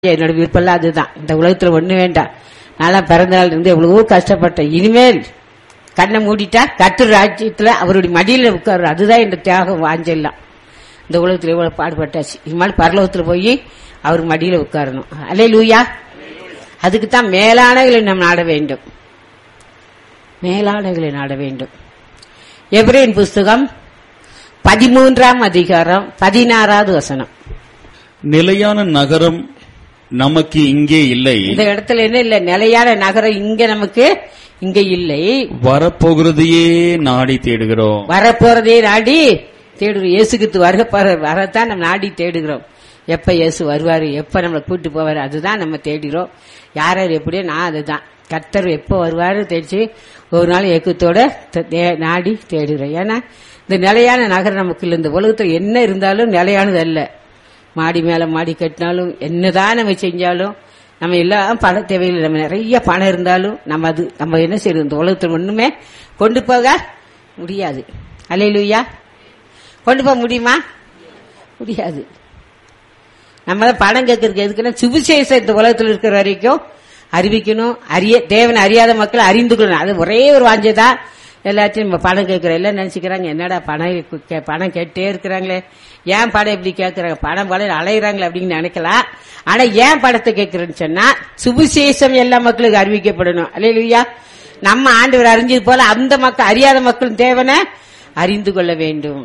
என்னோட விருப்பம்லாம் அதுதான் இந்த உலகத்துல ஒண்ணு வேண்டாம் நான்லாம் பிறந்த நாள் இருந்து எவ்வளவோ கஷ்டப்பட்டேன் இனிமேல் கண்ணை மூடிட்டா கட்டு ராஜ்யத்துல அவருடைய மடியில உட்காரு அதுதான் இந்த தியாகம் வாஞ்செல்லாம் இந்த உலகத்துல எவ்வளவு பாடுபட்டாச்சு இனிமேல் பரலோகத்துல போய் அவர் மடியில உட்காரணும் அலே லூயா அதுக்கு தான் மேலானகளை நாம் நாட வேண்டும் மேலானகளை நாட வேண்டும் எப்ரேன் புஸ்தகம் பதிமூன்றாம் அதிகாரம் பதினாறாவது வசனம் நிலையான நகரம் நமக்கு இங்கே இல்லை இந்த இடத்துல என்ன இல்ல நிலையான நகரம் இங்க நமக்கு இங்க இல்லை வரப்போகிறதையே நாடி தேடுகிறோம் வரப்போறதே நாடி தேடுகிறோம் இயேசுக்கு வருக வரத்தான் நம்ம நாடி தேடுகிறோம் எப்ப இயேசு வருவாரு எப்ப நம்மளை கூட்டு போவாரு அதுதான் நம்ம தேடுகிறோம் யார் யார் எப்படியோ நான் அதுதான் கர்த்தர் எப்போ வருவாரு தேடிச்சு ஒரு நாள் ஏக்கத்தோட த- தே- நாடி தேடுகிறோம் ஏன்னா இந்த நிலையான நகரம் நமக்கு இல்லை இந்த உலகத்துல என்ன இருந்தாலும் நிலையானது அல்ல மாடி மேல மாடி கட்டினாலும் என்னதான் நம்ம செஞ்சாலும் நம்ம எல்லாம் பண தேவையில்லை நம்ம நிறைய பணம் இருந்தாலும் நம்ம அது நம்ம என்ன செய்யறது இந்த உலகத்தில் ஒண்ணுமே கொண்டு போக முடியாது அலையிலுயா கொண்டு போக முடியுமா முடியாது நம்ம தான் பணம் கேட்கறதுக்கு எதுக்குன்னா சுவிசேஷம் இந்த உலகத்தில் இருக்கிற வரைக்கும் அறிவிக்கணும் அறிய தேவனை அறியாத மக்கள் அறிந்து கொள்ளணும் அது ஒரே ஒரு வாஞ்சதான் எல்லாத்தையும் நம்ம பணம் கேட்கிறோம் எல்லாம் நினைச்சுக்கிறாங்க என்னடா பணம் கே- பணம் கேட்டே இருக்கிறாங்களே ஏன் படம் இப்படி கேட்கறாங்க பணம் படம் அலையிறாங்களே அப்படின்னு நினைக்கலாம் ஆனா ஏன் படத்தை கேட்கறேன்னு சொன்னா சுவிசேஷம் எல்லா மக்களுக்கு அறிவிக்கப்படணும் அல்லையா நம்ம ஆண்டவர் அறிஞ்சது போல அந்த மக்கள் அறியாத மக்களும் தேவனை அறிந்து கொள்ள வேண்டும்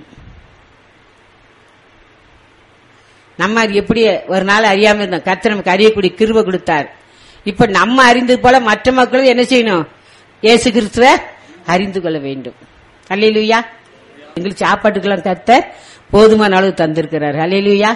நம்ம அது எப்படி ஒரு நாள் அறியாம இருந்தோம் கர்த்தர் நமக்கு அறியக்கூடிய கிருபை கொடுத்தார் இப்ப நம்ம அறிந்தது போல மற்ற மக்களும் என்ன செய்யணும் இயேசு கிறிஸ்துவ அறிந்து கொள்ள வேண்டும் அல்லேலூயா எங்களுக்கு சாப்பாட்டுக்கெல்லாம் கர்த்தர் போதுமான அளவு தந்திருக்கிறார் அல்லேலூயா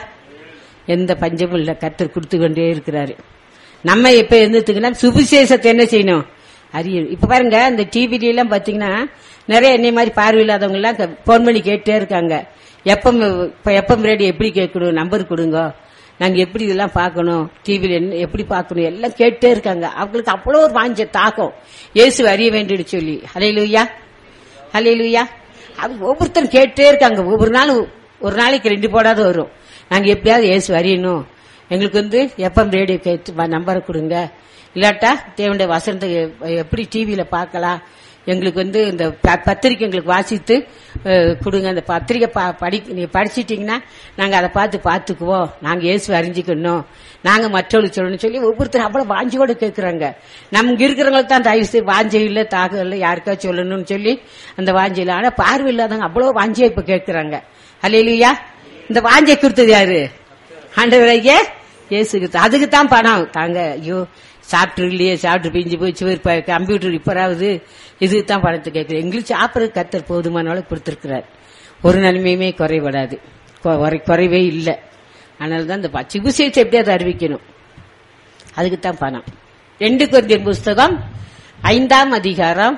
எந்த பஞ்சமும் இல்ல கர்த்தர் கொடுத்து கொண்டே இருக்கிறாரு நம்ம எப்ப இருந்துட்டுங்கன்னா சுவிசேஷத்தை என்ன செய்யணும் அறியணும் இப்ப பாருங்க இந்த டிவில எல்லாம் பாத்தீங்கன்னா நிறைய என்னை மாதிரி பார்வையில்லாதவங்க எல்லாம் போன் பண்ணி கேட்டே இருக்காங்க எப்பம் இப்ப எப்பம் ரேடியோ எப்படி கேட்கணும் நம்பர் கொடுங்க நாங்க எப்படி இதெல்லாம் பார்க்கணும் டிவில என்ன எப்படி பார்க்கணும் எல்லாம் கேட்டே இருக்காங்க அவங்களுக்கு அவ்வளவு ஒரு வாஞ்ச தாக்கம் இயேசு அறிய வேண்டியது சொல்லி ஹalleluya ஹalleluya அது ஒவ்வொருத்தரும் கேட்டே இருக்காங்க ஒவ்வொரு நாள் ஒரு நாளைக்கு ரெண்டு போடாத வரும் நாங்க எப்படியாவது இயேசு அறியணும் எங்களுக்கு வந்து எப்பம் ரேடியோ கேட்டு நம்பரை கொடுங்க இல்லாட்டா தேவனுடைய வசனத்தை எ- எப்படி டிவியில பார்க்கலாம் எங்களுக்கு வந்து இந்த ப- பத்திரிக்கை எங்களுக்கு வாசித்து அஹ், கொடுங்க அந்த பத்திரிக்கை ப- படி நீங்க படிச்சிட்டீங்கன்னா நாங்க அதை பார்த்து பார்த்துக்குவோம் நாங்க இயேசு அறிஞ்சிக்கணும் நாங்க மற்றவங்களுக்கு சொல்லணும்னு சொல்லி ஒவ்வொருத்தரும் அவ்வளவு வாஞ்சியோட கேட்கறாங்க நமக்கு இருக்கிறவங்களுக்கு தான் தயவு செய்து வாஞ்சை இல்ல தாகம் இல்ல யாருக்கா சொல்லணும்னு சொல்லி அந்த வாஞ்சை இல்ல ஆனா பார்வை இல்லாதவங்க அவ்வளவு வாஞ்சியா இப்ப கேட்கறாங்க அல்லையா இந்த வாஞ்சை கொடுத்தது யாரு ஆண்டவரையே இயேசு கிறிஸ்து அதுக்கு தான் பணம் தாங்க ஐயோ சாப்பிட்டு இல்லையே சாப்பிட்டு பிஞ்சு போய் சுவர் கம்ப்யூட்டர் இப்பராவது இதுக்கு தான் பணத்தை கேட்கிறேன் எங்களுக்கு சாப்பிட்றது கத்தர் போதுமான அளவு கொடுத்திருக்கிறார் ஒரு நன்மையுமே குறைபடாது கொ- குறை- குறைவே இல்லை அதனால தான் இந்த சிகிச்சை எப்படியாவது அறிவிக்கணும் அதுக்கு தான் பணம் ரெண்டு கொரிந்தியர் புஸ்தகம் ஐந்தாம் அதிகாரம்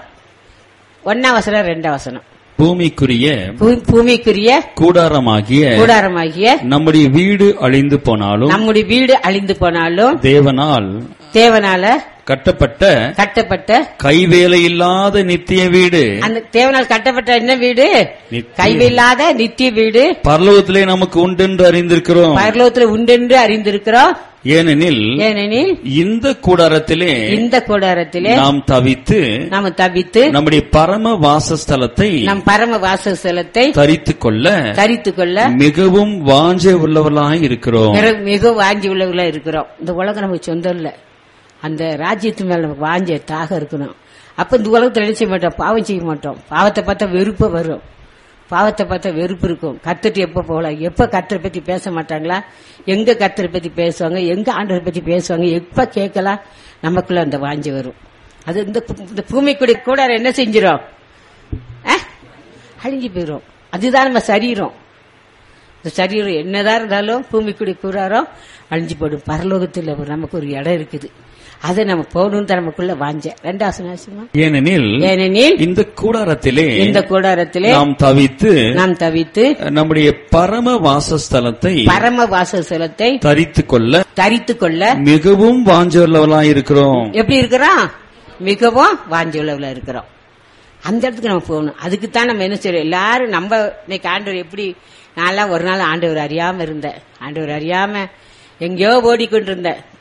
ஒன்னாம் வசனம் ரெண்டாம் வசனம் பூமிக்குரிய பூ- பூமிக்குரிய கூடாரமாகிய கூடாரமாகிய நம்முடைய வீடு அழிந்து போனாலும் நம்முடைய வீடு அழிந்து போனாலும் தேவனால் தேவனால கட்டப்பட்ட கட்டப்பட்ட கைவேலை இல்லாத நித்திய வீடு அந்த தேவனால் கட்டப்பட்ட என்ன வீடு நித்திய- கைவில்லாத நித்திய வீடு பரலோகத்திலே நமக்கு உண்டென்று அறிந்திருக்கிறோம் பரலோகத்துல உண்டென்று அறிந்திருக்கிறோம் ஏனெனில் ஏனெனில் இந்த கூடாரத்திலே இந்த கூடாரத்திலே நாம் தவித்து நாம் தவித்து நம்முடைய பரம வாசஸ்தலத்தை நம் பரம வாசஸ்தலத்தை தரித்துக் கொள்ள தரித்து கொள்ள மிகவும் வாஞ்சை உள்ளவர்களாய் இருக்கிறோம் மிக- மிக வாஞ்சி உள்ளவர்களா இருக்கிறோம் இந்த உலகம் நமக்கு சொந்தம் இல்ல அந்த ராஜ்யத்து மேல நமக்கு வாஞ்ச தாக இருக்கணும் அப்ப இந்த உலகத்துல என்ன செய்ய மாட்டோம் பாவம் செய்ய மாட்டோம் பாவத்தை பார்த்தா வெறுப்பு வரும் பாவத்தை பார்த்தா வெறுப்பு இருக்கும் கத்துட்டு எப்ப போகலாம் எப்ப கத்தரை பத்தி பேச மாட்டாங்களா எங்க கத்தரை பத்தி பேசுவாங்க எங்க ஆண்டவரை பத்தி பேசுவாங்க எப்ப கேட்கலாம் நமக்குள்ள அந்த வாஞ்சி வரும் அது இந்த பூ- இந்த பூமிக்குடி கூட என்ன செஞ்சிரும் அஹ்? அழிஞ்சு போயிரும் அதுதான் நம்ம சரீரம் இந்த சரீரம் என்னதான் இருந்தாலும் பூமிக்குடி கூறாரோ அழிஞ்சு போடும் பரலோகத்தில் ஒரு- நமக்கு ஒரு இடம் இருக்குது அதை நம்ம போகணும் தான் நமக்குள்ள வாஞ்ச ரெண்டாவது நாசமா ஏனெனில் ஏனெனில் இந்த கூடாரத்திலே இந்த கூடாரத்திலே நாம் தவித்து நாம் தவித்து நம்முடைய பரம வாசஸ்தலத்தை பரம வாசஸ்தலத்தை தரித்துக் கொள்ள தரித்து கொள்ள மிகவும் வாஞ்சவர்களாய் இருக்கிறோம் எப்படி இருக்கிறோம் மிகவும் வாஞ்சியுள்ளவளா இருக்கிறோம் அந்த இடத்துக்கு நம்ம போகணும் அதுக்கு தான் நம்ம என்ன செய்யறோம் எல்லாரும் நம்ம இன்னைக்கு ஆண்டவர் எப்படி நான்லாம் ஒரு நாள் ஆண்டவர் அறியாம இருந்தேன் ஆண்டவர் அறியாம எங்கேயோ ஓடிக்கொண்டிருந்த